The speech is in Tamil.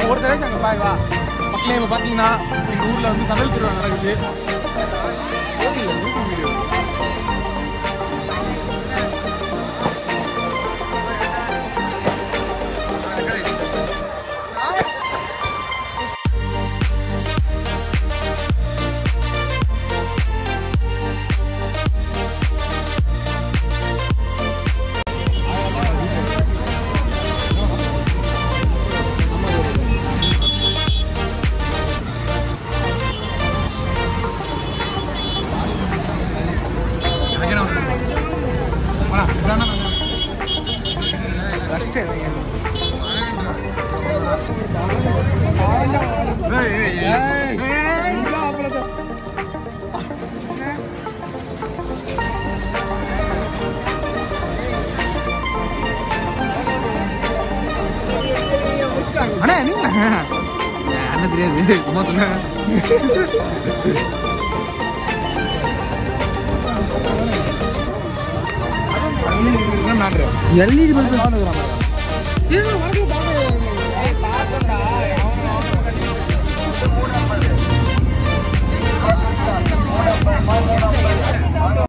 ஒரு தடவை அங்கே பாய் வா மக்களே இப்போ பார்த்தீங்கன்னா எங்கள் ஊரில் வந்து சமையல் திருவிழா நடக்குது அண்ணா நீங்க என்ன தெரியாது சும்மா சொன்னேன் எல்இடி பல்பு